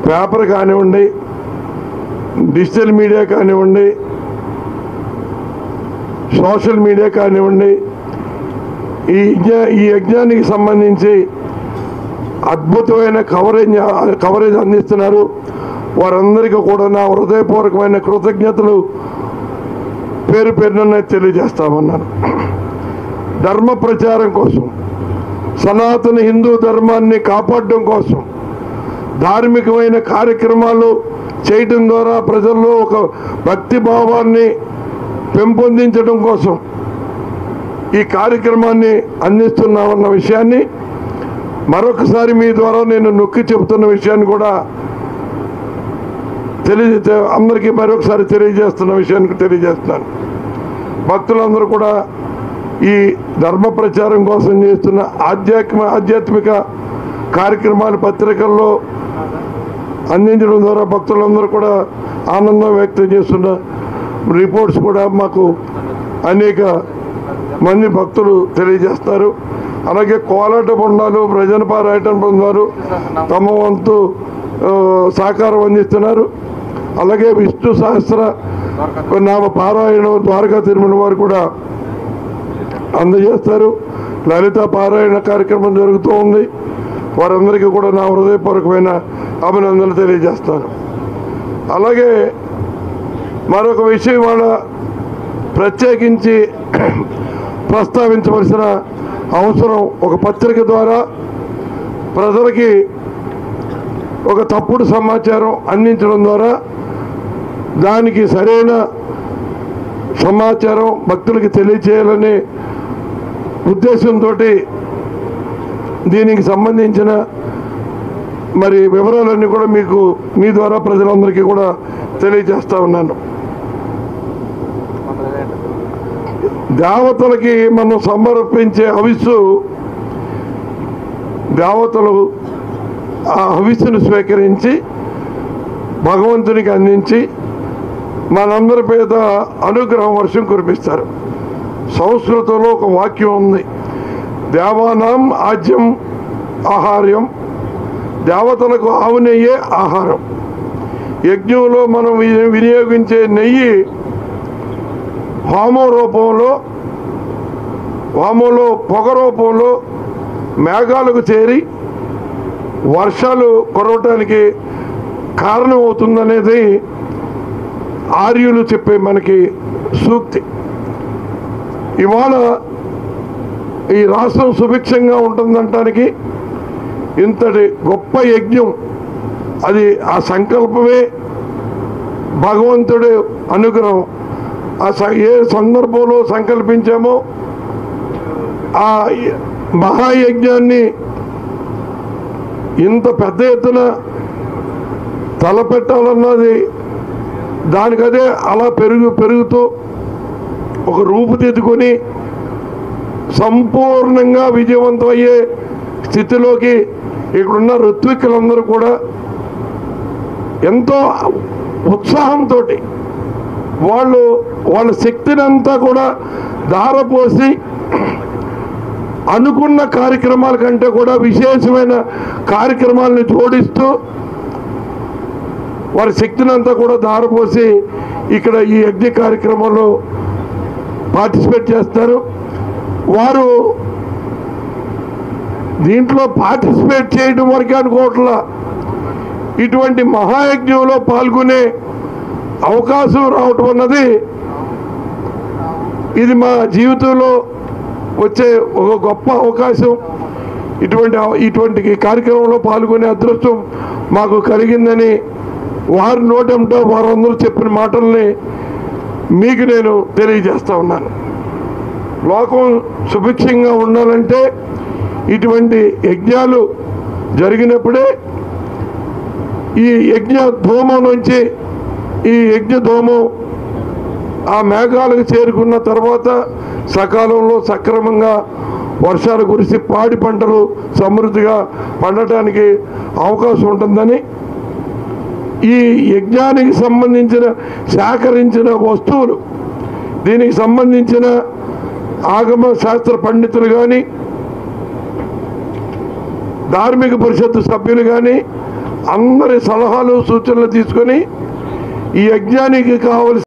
paper కానివ్వండి digital media కానివ్వండి social media కానివ్వండి ఈ యజ్ఞ ఈ యజ్ఞానికి సంబంధించి అద్భుతమైన కవరేజ్ కవరేజ్ అందిస్తున్నారు వారందరికీ కూడా నా హృదయపూర్వకమైన కృతజ్ఞతలు పేరు పేరున తెలియజేస్తామన్నాను ధర్మ ప్రచారం కోసం సనాతన హిందూ ధర్మాన్ని కాపాడడం కోసం ధార్మికమైన కార్యక్రమాలు చేయటం ద్వారా ప్రజల్లో ఒక భక్తి భావాన్ని పెంపొందించడం కోసం ఈ కార్యక్రమాన్ని అందిస్తున్నామన్న విషయాన్ని మరొకసారి మీ ద్వారా నేను నొక్కి చెబుతున్న విషయాన్ని కూడా తెలియ అందరికీ మరొకసారి తెలియజేస్తున్న విషయానికి తెలియజేస్తున్నాను భక్తులందరూ కూడా ఈ ధర్మ ప్రచారం కోసం చేస్తున్న ఆధ్యాత్మిక ఆధ్యాత్మిక కార్యక్రమాలు పత్రికల్లో అందించడం ద్వారా భక్తులందరూ కూడా ఆనందం వ్యక్తం చేస్తున్న రిపోర్ట్స్ కూడా మాకు అనేక మంది భక్తులు తెలియజేస్తారు అలాగే కోలాట బృందాలు భజన పారాయణ బృందాలు తమ వంతు ఆ, సహకారం అందిస్తున్నారు అలాగే విష్ణు సహస్ర నామ పారాయణ ద్వారకా తిరుమల వారు కూడా అందజేస్తారు లలిత పారాయణ కార్యక్రమం జరుగుతూ ఉంది వారందరికీ కూడా నా హృదయపూర్వకమైన అభినందనలు తెలియజేస్తాను అలాగే మరొక విషయం వాళ్ళ ప్రత్యేకించి ప్రస్తావించవలసిన అవసరం ఒక పత్రిక ద్వారా ప్రజలకి ఒక తప్పుడు సమాచారం అందించడం ద్వారా దానికి సరైన సమాచారం భక్తులకి తెలియచేయాలనే ఉద్దేశంతో దీనికి సంబంధించిన మరి వివరాలన్నీ కూడా మీకు మీ ద్వారా ప్రజలందరికీ కూడా తెలియజేస్తా ఉన్నాను దేవతలకి మనం సమర్పించే హవిస్సు దేవతలు ఆ హవిస్సును స్వీకరించి భగవంతునికి అందించి మనందరి పేద అనుగ్రహం వర్షం కురిపిస్తారు సంస్కృతంలో ఒక వాక్యం ఉంది దేవానాం ఆజ్యం ఆహార్యం దేవతలకు ఆవు నెయ్యే ఆహారం యజ్ఞంలో మనం వి- వినియోగించే నెయ్యి హోమం రూపంలో హోమంలో పొగ రూపంలో మేఘాలకు చేరి వర్షాలు కురవటానికి కారణం అవుతుందనేది ఆర్యులు చెప్పే మనకి సూక్తి ఇవాళ ఈ రాష్ట్రం సుభిక్షంగా ఉంటుందంటానికి ఇంతటి గొప్ప యజ్ఞం అది ఆ సంకల్పమే భగవంతుడి అనుగ్రహం ఆ స- ఏ సందర్భంలో సంకల్పించామో ఆ మహాయజ్ఞాన్ని ఇంత పెద్ద ఎత్తున తలపెట్టాలన్నది దానికదే అలా పెరుగు పెరుగుతూ ఒక రూపుదిద్దుకొని సంపూర్ణంగా విజయవంతం అయ్యే స్థితిలోకి ఇక్కడున్న ఋత్విక్కులందరూ కూడా ఎంతో ఉత్సాహంతో వాళ్ళు వాళ్ళ శక్తిని అంతా కూడా ధారపోసి అనుకున్న కార్యక్రమాల కంటే కూడా విశేషమైన కార్యక్రమాలను జోడిస్తూ వారి శక్తిని అంతా కూడా ధారపోసి ఇక్కడ ఈ యజ్ఞ కార్యక్రమంలో పార్టిసిపేట్ చేస్తారు వారు దీంట్లో పార్టిసిపేట్ చేయడం వరకే అనుకోవట్లా ఇటువంటి మహాయజ్ఞంలో పాల్గొనే అవకాశం రావటం అన్నది ఇది మా జీవితంలో వచ్చే ఒక గొప్ప అవకాశం ఇటువంటి అవ- ఇటువంటి కార్యక్రమంలో పాల్గొనే అదృష్టం మాకు కలిగిందని వారి నోటంతో వారందరూ చెప్పిన మాటల్ని మీకు నేను తెలియజేస్తా ఉన్నాను లోకం సుభిక్షంగా ఉండాలంటే ఇటువంటి యజ్ఞాలు జరిగినప్పుడే ఈ యజ్ఞ ధూమం నుంచి ఈ యజ్ఞ ధూమం ఆ మేఘాలకు చేరుకున్న తర్వాత సకాలంలో సక్రమంగా వర్షాలు కురిసి పాడి పంటలు సమృద్ధిగా పండటానికి అవకాశం ఉంటుందని ఈ యజ్ఞానికి సంబంధించిన సేకరించిన వస్తువులు దీనికి సంబంధించిన ఆగమ శాస్త్ర పండితులు కానీ ధార్మిక పరిషత్తు సభ్యులు కానీ అందరి సలహాలు సూచనలు తీసుకొని ఈ యజ్ఞానికి కావలసిన